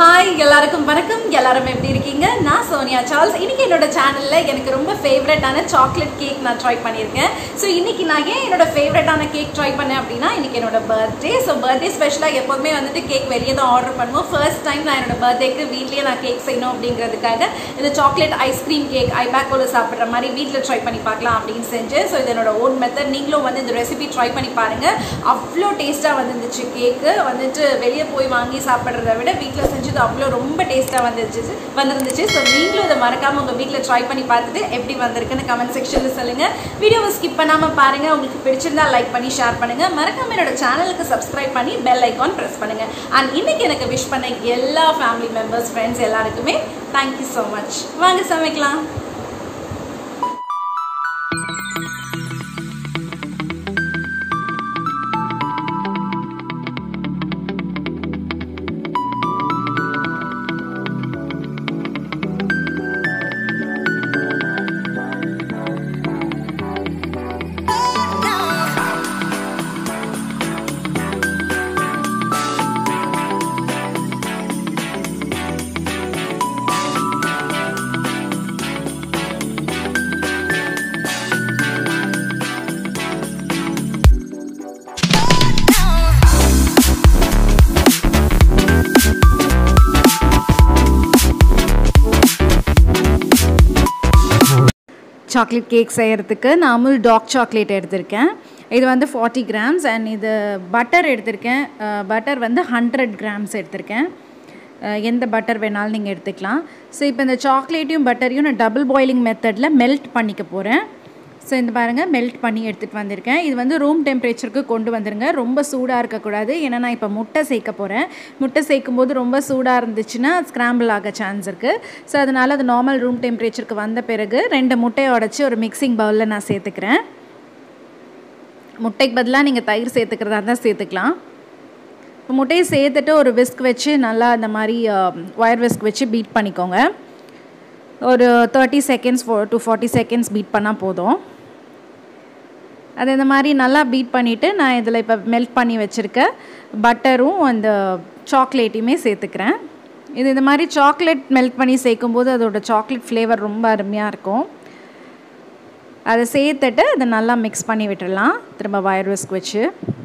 hi எல்லாருக்கும் வணக்கம் எல்லாரும் எப்படி இருக்கீங்க நான் சோனியா சார்ல்ஸ் இன்னைக்கு என்னோட சேனல்ல எனக்கு ரொம்ப ஃபேவரட்டான சாக்லேட் கேக் நான் ட்ரை பண்ணியிருக்கேன் ஸோ இன்னைக்கு நான் ஏன் என்னோட ஃபேவரட்டான கேக் ட்ரை பண்ணேன் அப்படின்னா இன்னைக்கு என்னோட பர்த்டே ஸோ பர்த்டே ஸ்பெஷலாக எப்போதுமே வந்துட்டு கேக் வெளியே தான் ஆர்டர் பண்ணுவோம் ஃபர்ஸ்ட் டைம் நான் என்னோட பர்த்டேக்கு வீட்லயே நான் கேக் செய்யணும் அப்படிங்கிறதுக்காக இது சாக்லேட் ஐஸ்கிரீம் கேக் ஐபேக்கோல சாப்பிட்ற மாதிரி வீட்டில் ட்ரை பண்ணி பார்க்கலாம் அப்படின்னு செஞ்சேன் ஸோ இது என்னோட ஓன் மெத்தட் நீங்களும் வந்து இந்த ரெசிபி ட்ரை பண்ணி பாருங்க அவ்வளோ டேஸ்ட்டாக வந்துருந்துச்சு கேக்கு வந்துட்டு வெளியே போய் வாங்கி சாப்பிட்றத விட வீட்டில் செஞ்சது அவ்வளோ ரொம்ப டேஸ்ட்டாக வந்துருச்சு வந்துருந்துச்சு ஸோ நீங்களும் இதை மறக்காமல் உங்கள் வீட்டில் ட்ரை பண்ணி பார்த்துட்டு எப்படி வந்திருக்குன்னு கமெண்ட் செக்ஷனில் சொல்லுங்கள் வீடியோவை ஸ்கிப் பண்ணாமல் பாருங்கள் உங்களுக்கு பிடிச்சிருந்தா லைக் பண்ணி ஷேர் பண்ணுங்கள் மறக்காம என்னோட சேனலுக்கு சப்ஸ்கிரைப் பண்ணி பெல் ஐக்கான் ப்ரெஸ் பண்ணுங்கள் அண்ட் இன்னைக்கு எனக்கு விஷ் பண்ண எல்லா ஃபேமிலி மெம்பர்ஸ் ஃப்ரெண்ட்ஸ் எல்லாருக்குமே தேங்க்யூ ஸோ மச் வாங்க சமைக்கலாம் சாக்லேட் கேக் செய்கிறதுக்கு நான் அமுல் டார்க் சாக்லேட் எடுத்திருக்கேன் இது வந்து ஃபார்ட்டி கிராம்ஸ் அண்ட் இது பட்டர் எடுத்திருக்கேன் பட்டர் வந்து ஹண்ட்ரட் கிராம்ஸ் எடுத்திருக்கேன் அஹ் எந்த பட்டர் வேணாலும் நீங்கள் எடுத்துக்கலாம் ஸோ இப்போ இந்த சாக்லேட்டையும் பட்டரையும் நான் டபுள் பாயிலிங் மெத்தடில் மெல்ட் பண்ணிக்க போகிறேன் ஸோ இந்த பாருங்கள் மெல்ட் பண்ணி எடுத்துகிட்டு வந்திருக்கேன் இது வந்து ரூம் டெம்பரேச்சருக்கு கொண்டு வந்துருங்க ரொம்ப சூடாக இருக்கக்கூடாது ஏன்னா நான் இப்போ முட்டை சேர்க்க போகிறேன் முட்டை சேர்க்கும் போது ரொம்ப சூடாக இருந்துச்சுன்னா ஸ்க்ராம்பிள் ஆக சான்ஸ் இருக்குது ஸோ அதனால் அது நார்மல் ரூம் டெம்பரேச்சருக்கு வந்த பிறகு ரெண்டு முட்டையை உடச்சி ஒரு மிக்சிங் பவுலில் நான் சேர்த்துக்கிறேன் முட்டைக்கு பதிலாக நீங்கள் தயிர் சேர்த்துக்கிறதா இருந்தால் சேர்த்துக்கலாம் இப்போ முட்டையை சேர்த்துட்டு ஒரு விஸ்க் வச்சு நல்லா இந்த மாதிரி ஒயர் விஸ்க் வச்சு பீட் பண்ணிக்கோங்க ஒரு thirty seconds four to forty seconds beat பண்ணால் போதும் அது இந்த மாதிரி நல்லா பீட் பண்ணிவிட்டு நான் இதில் இப்போ மெல்ட் பண்ணி வச்சுருக்க பட்டரும் அந்த சாக்லேட்டையுமே சேர்த்துக்கிறேன் இது இந்த மாதிரி சாக்லேட் மெல்ட் பண்ணி சேர்க்கும்போது அதோட சாக்லேட் ஃப்ளேவர் ரொம்ப அருமையாக இருக்கும் அதை சேர்த்துட்டு அதை நல்லா மிக்ஸ் பண்ணி விட்டுடலாம் திரும்ப வயர் விஸ்க் வச்சு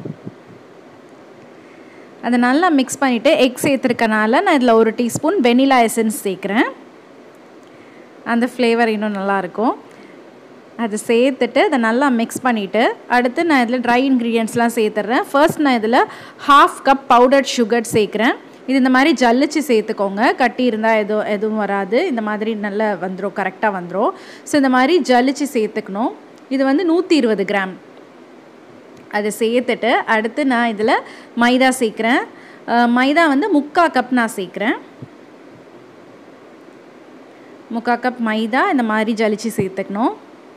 அதை நல்லா மிக்ஸ் பண்ணிவிட்டு எக் சேர்த்துருக்கனால நான் இதில் ஒரு டீஸ்பூன் வெனிலா எசன்ஸ் சேர்க்குறேன் அந்த ஃப்ளேவர் இன்னும் நல்லாயிருக்கும் அதை சேர்த்துட்டு அதை நல்லா மிக்ஸ் பண்ணிவிட்டு அடுத்து நான் இதில் ட்ரை இன்க்ரீடியன்ட்ஸ்லாம் சேர்த்துட்றேன் ஃபர்ஸ்ட் நான் இதில் ஹாஃப் கப் பவுடர்ட் சுகர் சேர்க்குறேன் இது இந்த மாதிரி ஜல்லிச்சு சேர்த்துக்கோங்க கட்டி இருந்தால் எதுவும் எதுவும் வராது இந்த மாதிரி நல்லா வந்துடும் கரெக்டாக வந்துடும் ஸோ இந்த மாதிரி ஜல்லிச்சு சேர்த்துக்கணும் இது வந்து நூற்றி இருபது கிராம் அதை சேர்த்துட்டு அடுத்து நான் இதில் மைதா சேர்க்குறேன் மைதா வந்து முக்கா கப் நான் சேர்க்குறேன் முக்கா கப் மைதா இந்த மாதிரி ஜலிச்சு சேர்த்துக்கணும்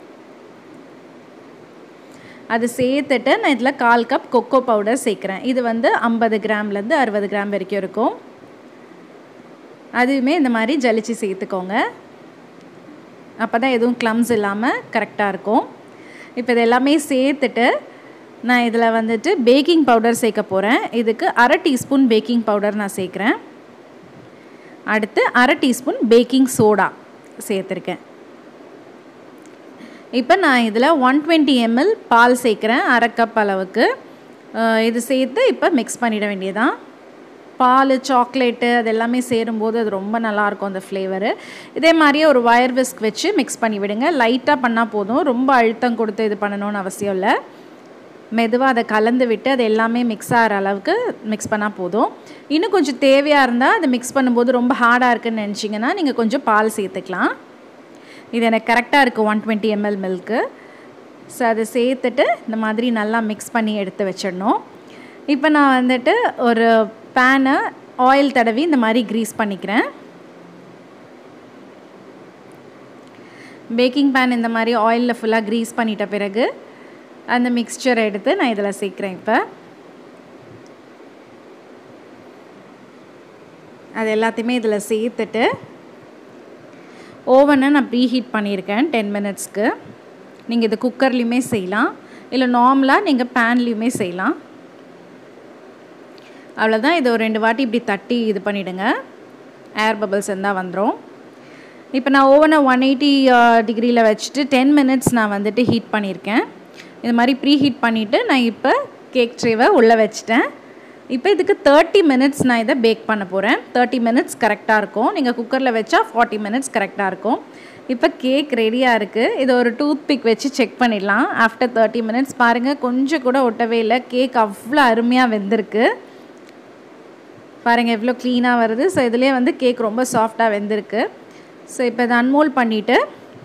அது சேர்த்துட்டு நான் இதில் கால் கப் கொக்கோ பவுடர் சேர்க்குறேன் இது வந்து ஐம்பது கிராம்லேருந்து அறுபது கிராம் வரைக்கும் இருக்கும் அதுவுமே இந்த மாதிரி ஜலிச்சு சேர்த்துக்கோங்க அப்போ தான் எதுவும் க்ளம்ஸ் இல்லாமல் கரெக்டாக இருக்கும் இப்போ இது எல்லாமே சேர்த்துட்டு நான் இதில் வந்துட்டு பேக்கிங் பவுடர் சேர்க்க போகிறேன் இதுக்கு அரை டீஸ்பூன் பேக்கிங் பவுடர் நான் சேர்க்குறேன் அடுத்து அரை டீஸ்பூன் பேக்கிங் சோடா சேர்த்துருக்கேன் இப்போ நான் இதில் ஒன் டுவெண்ட்டி எம்எல் பால் சேர்க்குறேன் அரை கப் அளவுக்கு இது சேர்த்து இப்போ மிக்ஸ் பண்ணிட வேண்டியதான் பால் சாக்லேட்டு அது எல்லாமே சேரும்போது அது ரொம்ப நல்லாயிருக்கும் அந்த ஃப்ளேவரு இதே மாதிரியே ஒரு ஒயர் விஸ்க் வச்சு மிக்ஸ் பண்ணி விடுங்க லைட்டாக பண்ணால் போதும் ரொம்ப அழுத்தம் கொடுத்து இது பண்ணணும்னு அவசியம் இல்லை மெதுவாக அதை கலந்து விட்டு அது எல்லாமே மிக்ஸ் ஆகிற அளவுக்கு மிக்ஸ் பண்ணால் போதும் இன்னும் கொஞ்சம் தேவையாக இருந்தால் அதை மிக்ஸ் பண்ணும்போது ரொம்ப ஹார்டாக இருக்குன்னு நினச்சிங்கன்னா நீங்கள் கொஞ்சம் பால் சேர்த்துக்கலாம் இது எனக்கு கரெக்டாக இருக்குது one twenty ml milk so அதை சேர்த்துட்டு இந்த மாதிரி நல்லா மிக்ஸ் பண்ணி எடுத்து வச்சிடணும் இப்போ நான் வந்துட்டு ஒரு பேனை ஆயில் தடவி இந்த மாதிரி க்ரீஸ் பண்ணிக்கிறேன் பேக்கிங் பேன் இந்த மாதிரி ஆயிலில் ஃபுல்லாக க்ரீஸ் பண்ணிட்ட பிறகு அந்த மிக்ஸ்சரை எடுத்து நான் இதில் சேர்க்குறேன் இப்போ அது எல்லாத்தையுமே இதில் சேர்த்துட்டு ஓவனை நான் ப்ரீ ஹீட் பண்ணியிருக்கேன் டென் மினிட்ஸ்க்கு நீங்கள் இது குக்கர்லேயுமே செய்யலாம் இல்லை நார்மலாக நீங்கள் பேன்லேயுமே செய்யலாம் அவ்வளோதான் இதை ஒரு ரெண்டு வாட்டி இப்படி தட்டி இது பண்ணிவிடுங்க ஏர் பபிள்ஸ் இருந்தால் வந்துடும் இப்போ நான் ஓவனை ஒன் எயிட்டி டிகிரியில் வச்சுட்டு டென் மினிட்ஸ் நான் வந்துட்டு ஹீட் பண்ணியிருக்கேன் இது மாதிரி ப்ரீ ஹீட் பண்ணிவிட்டு நான் இப்போ கேக் ட்ரேவை உள்ளே வச்சுட்டேன் இப்போ இதுக்கு தேர்ட்டி மினிட்ஸ் நான் இதை பேக் பண்ண போகிறேன் தேர்ட்டி மினிட்ஸ் கரெக்டாக இருக்கும் நீங்கள் குக்கரில் வச்சா ஃபார்ட்டி மினிட்ஸ் கரெக்டாக இருக்கும் இப்போ கேக் ரெடியாக இருக்குது இதை ஒரு டூத் பிக் வச்சு செக் பண்ணிடலாம் ஆஃப்டர் தேர்ட்டி மினிட்ஸ் பாருங்கள் கொஞ்சம் கூட ஒட்டவே இல்லை கேக் அவ்வளோ அருமையாக வெந்திருக்கு பாருங்கள் எவ்வளோ க்ளீனாக வருது ஸோ இதுலேயே வந்து கேக் ரொம்ப சாஃப்டாக வெந்திருக்கு ஸோ இப்போ இதை அன்மோல் பண்ணிவிட்டு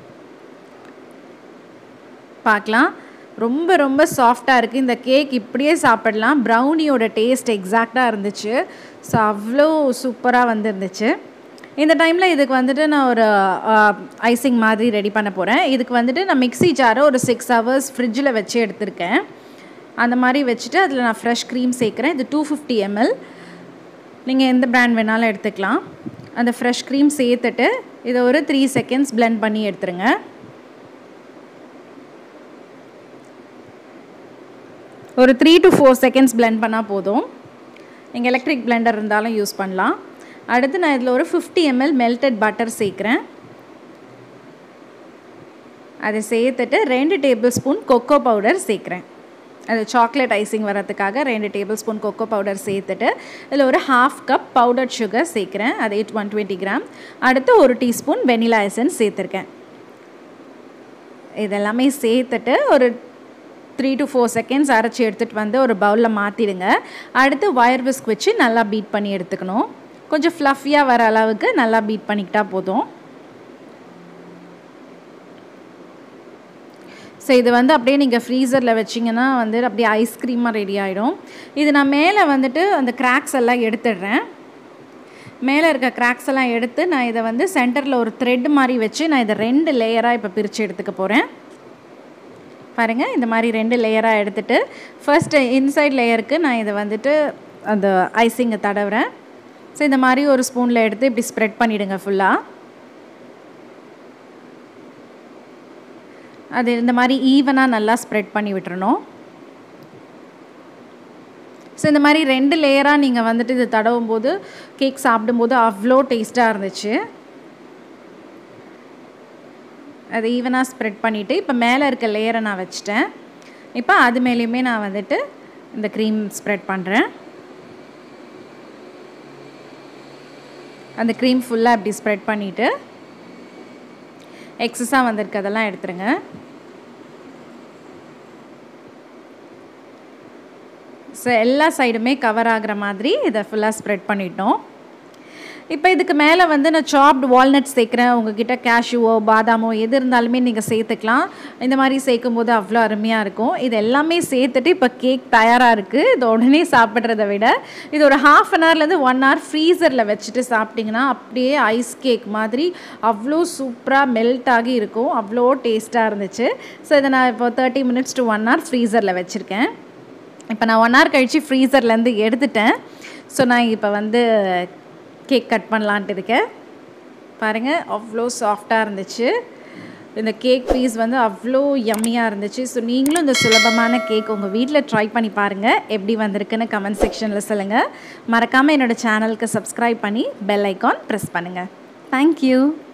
பார்க்கலாம் ரொம்ப ரொம்ப சாஃப்டாக இருக்குது இந்த கேக் இப்படியே சாப்பிடலாம் ப்ரௌனியோட டேஸ்ட் எக்ஸாக்டாக இருந்துச்சு ஸோ அவ்வளோ சூப்பராக வந்துருந்துச்சு இந்த டைமில் இதுக்கு வந்துட்டு நான் ஒரு ஐசிங் மாதிரி ரெடி பண்ண போகிறேன் இதுக்கு வந்துட்டு நான் மிக்ஸி ஜாரை ஒரு சிக்ஸ் ஹவர்ஸ் ஃப்ரிட்ஜில் வச்சு எடுத்திருக்கேன் அந்த மாதிரி வச்சுட்டு அதில் நான் ஃப்ரெஷ் க்ரீம் சேர்க்குறேன் இது டூ ஃபிஃப்டி எம்எல் நீங்கள் எந்த பிராண்ட் வேணாலும் எடுத்துக்கலாம் அந்த ஃப்ரெஷ் க்ரீம் சேர்த்துட்டு இதை ஒரு த்ரீ செகண்ட்ஸ் பிளெண்ட் பண்ணி எடுத்துருங்க ஒரு three to four seconds blend பண்ணால் போதும் நீங்கள் எலக்ட்ரிக் பிளெண்டர் இருந்தாலும் யூஸ் பண்ணலாம் அடுத்து நான் இதில் ஒரு ஃபிஃப்டி எம்எல் மெல்டட் பட்டர் சேர்க்குறேன் அதை சேர்த்துட்டு ரெண்டு டேபிள் ஸ்பூன் கொக்கோ பவுடர் சேர்க்குறேன் அது சாக்லேட் ஐசிங் வரதுக்காக ரெண்டு டேபிள் ஸ்பூன் கொக்கோ பவுடர் சேர்த்துட்டு இதில் ஒரு ஹாஃப் கப் பவுடர் சுகர் சேர்க்குறேன் அது ஒன் டுவெண்ட்டி கிராம் அடுத்து ஒரு டீஸ்பூன் வெனிலா எசன்ஸ் சேர்த்துருக்கேன் இதெல்லாமே சேர்த்துட்டு ஒரு த்ரீ டு ஃபோர் செகண்ட்ஸ் அரைச்சி எடுத்துகிட்டு வந்து ஒரு பவுலில் மாற்றிடுங்க அடுத்து ஒயர் விஸ்க் வச்சு நல்லா பீட் பண்ணி எடுத்துக்கணும் கொஞ்சம் ஃப்ளஃபியாக வர அளவுக்கு நல்லா பீட் பண்ணிக்கிட்டா போதும் ஸோ இது வந்து அப்படியே நீங்கள் ஃப்ரீசரில் வச்சிங்கன்னா வந்து அப்படியே ஐஸ்கிரீமாக ரெடி ஆகிடும் இது நான் மேலே வந்துட்டு அந்த கிராக்ஸ் எல்லாம் எடுத்துடுறேன் மேலே இருக்க கிராக்ஸ் எல்லாம் எடுத்து நான் இதை வந்து சென்டரில் ஒரு த்ரெட் மாதிரி வச்சு நான் இதை ரெண்டு லேயராக இப்போ பிரித்து எடுத்துக்க போகிறேன் பாருங்கள் இந்த மாதிரி ரெண்டு லேயராக எடுத்துகிட்டு ஃபர்ஸ்ட்டு இன்சைட் லேயருக்கு நான் இதை வந்துட்டு அந்த ஐசிங்கை தடவுறேன் ஸோ இந்த மாதிரி ஒரு ஸ்பூனில் எடுத்து இப்படி ஸ்ப்ரெட் பண்ணிவிடுங்க ஃபுல்லாக அது இந்த மாதிரி ஈவனாக நல்லா ஸ்ப்ரெட் பண்ணி விட்டுறணும் ஸோ இந்த மாதிரி ரெண்டு லேயராக நீங்கள் வந்துட்டு இது தடவும் போது கேக் சாப்பிடும்போது அவ்வளோ டேஸ்ட்டாக இருந்துச்சு அதை ஈவனாக ஸ்ப்ரெட் பண்ணிவிட்டு இப்போ மேலே இருக்க லேயரை நான் வச்சுட்டேன் இப்போ அது மேலேயுமே நான் வந்துட்டு இந்த க்ரீம் ஸ்ப்ரெட் பண்ணுறேன் அந்த க்ரீம் ஃபுல்லாக அப்படி ஸ்ப்ரெட் பண்ணிவிட்டு எக்ஸஸாக வந்திருக்கதெல்லாம் எடுத்துருங்க ஸோ எல்லா சைடுமே கவர் ஆகிற மாதிரி இதை ஃபுல்லாக ஸ்ப்ரெட் பண்ணிட்டோம் இப்போ இதுக்கு மேலே வந்து நான் சாப்டு வால்நட் சேர்க்குறேன் உங்ககிட்ட கேஷ்யூவோ பாதாமோ எது இருந்தாலுமே நீங்கள் சேர்த்துக்கலாம் இந்த மாதிரி சேர்க்கும் போது அவ்வளோ அருமையாக இருக்கும் இது எல்லாமே சேர்த்துட்டு இப்போ கேக் தயாராக இருக்குது இது உடனே சாப்பிட்றத விட இது ஒரு ஹாஃப் அன் ஹவர்லேருந்து ஒன் ஹவர் ஃப்ரீசரில் வச்சுட்டு சாப்பிட்டிங்கன்னா அப்படியே ஐஸ் கேக் மாதிரி அவ்வளோ சூப்பராக மெல்ட் ஆகி இருக்கும் அவ்வளோ டேஸ்ட்டாக இருந்துச்சு ஸோ இதை நான் இப்போ thirty minutes to one hour ஃப்ரீசரில் வச்சுருக்கேன் இப்போ நான் ஒன் ஹவர் கழித்து ஃப்ரீசர்லேருந்து எடுத்துட்டேன் ஸோ நான் இப்போ வந்து கேக் கட் பண்ணலான்ட்டு இருக்கேன் பாருங்கள் அவ்வளோ சாஃப்டாக இருந்துச்சு இந்த கேக் பீஸ் வந்து அவ்வளோ யம்மியாக இருந்துச்சு ஸோ நீங்களும் இந்த சுலபமான கேக் உங்கள் வீட்டில் ட்ரை பண்ணி பாருங்கள் எப்படி வந்திருக்குன்னு கமெண்ட் செக்ஷனில் சொல்லுங்கள் மறக்காமல் என்னோடய சேனலுக்கு சப்ஸ்கிரைப் பண்ணி பெல் ஐக்கான் ப்ரெஸ் பண்ணுங்கள் தேங்க்யூ